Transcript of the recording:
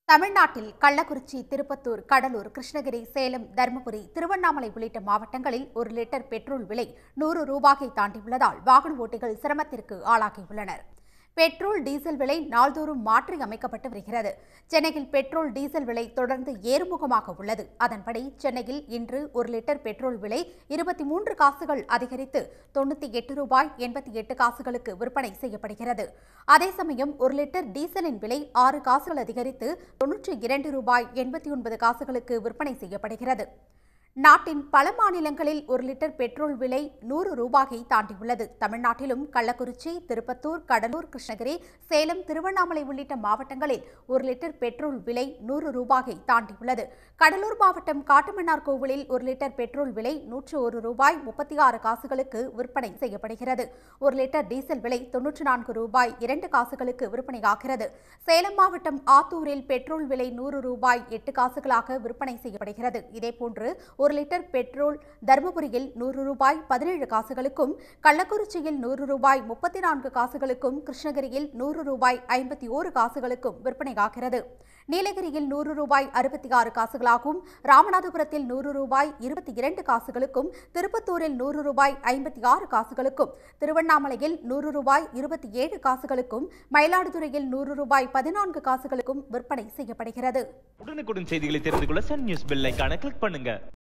தமிழ்நாட்டில் கள்ளக்குறிச்சி திருப்பத்தூர் கடலூர் கிருஷ்ணகிரி சேலம் தருமபுரி திருவண்ணாமலை உள்ளிட்ட மாவட்டங்களில் ஒரு லிட்டர் பெட்ரோல் விலை நூறு ரூபாயை தாண்டியுள்ளதால் வாகன ஓட்டிகள் சிரமத்திற்கு ஆளாகியுள்ளனர் பெட்ரோல் டீசல் விலை நாள்தோறும் மாற்றி அமைக்கப்பட்டு வருகிறது சென்னையில் பெட்ரோல் டீசல் விலை தொடர்ந்து ஏறுமுகமாக உள்ளது அதன்படி சென்னையில் இன்று ஒரு லிட்டர் பெட்ரோல் விலை இருபத்தி மூன்று காசுகள் அதிகரித்து தொண்ணூற்றி எட்டு ரூபாய் எண்பத்தி எட்டு காசுகளுக்கு விற்பனை செய்யப்படுகிறது அதே சமயம் ஒரு லிட்டர் டீசலின் விலை ஆறு காசுகள் அதிகரித்து தொன்னூற்றி இரண்டு ரூபாய் எண்பத்தி ஒன்பது காசுகளுக்கு விற்பனை செய்யப்படுகிறது நாட்டின் பல மாநிலங்களில் ஒரு லிட்டர் பெட்ரோல் விலை நூறு ரூபாயை தாண்டியுள்ளது தமிழ்நாட்டிலும் கள்ளக்குறிச்சி திருப்பத்தூர் கடலூர் கிருஷ்ணகிரி சேலம் திருவண்ணாமலை உள்ளிட்ட மாவட்டங்களில் ஒரு லிட்டர் பெட்ரோல் விலை நூறு ரூபாயை தாண்டியுள்ளது கடலூர் மாவட்டம் காட்டுமன்னார் கோவிலில் ஒரு லிட்டர் பெட்ரோல் விலை நூற்று ஒரு ரூபாய் முப்பத்தி ஆறு காசுகளுக்கு விற்பனை செய்யப்படுகிறது ஒரு லிட்டர் டீசல் விலை தொன்னூற்று நான்கு ரூபாய் இரண்டு காசுகளுக்கு விற்பனையாகிறது சேலம் மாவட்டம் ஆத்தூரில் பெட்ரோல் விலை நூறு ரூபாய் எட்டு காசுகளாக விற்பனை செய்யப்படுகிறது இதேபோன்று ஒரு லிட்டர் பெட்ரோல் தருமபுரியில் நூறு ரூபாய் பதினேழு காசுகளுக்கும் கள்ளக்குறிச்சியில் நூறு ரூபாய் முப்பத்தி நான்கு காசுகளுக்கும் கிருஷ்ணகிரியில் நூறு ரூபாய் ஐம்பத்தி ஓரு காசுகளுக்கும் விற்பனையாகிறது நீலகிரியில் நூறு ரூபாய் அறுபத்தி ஆறு காசுகளாகவும் ராமநாதபுரத்தில் நூறு ரூபாய் இருபத்தி இரண்டு காசுகளுக்கும் திருப்பத்தூரில் நூறு ரூபாய் ஐம்பத்தி ஆறு காசுகளுக்கும் திருவண்ணாமலையில் நூறு ரூபாய் இருபத்தி ஏழு காசுகளுக்கும் மயிலாடுதுறையில் நூறு ரூபாய் பதினான்கு காசுகளுக்கும் விற்பனை செய்யப்படுகிறது உடனுக்குடன் செய்திகளை தெரிந்து கொள்ள சன் நியூஸ் பெல் ஐகானை கிளிக் பண்ணுங்க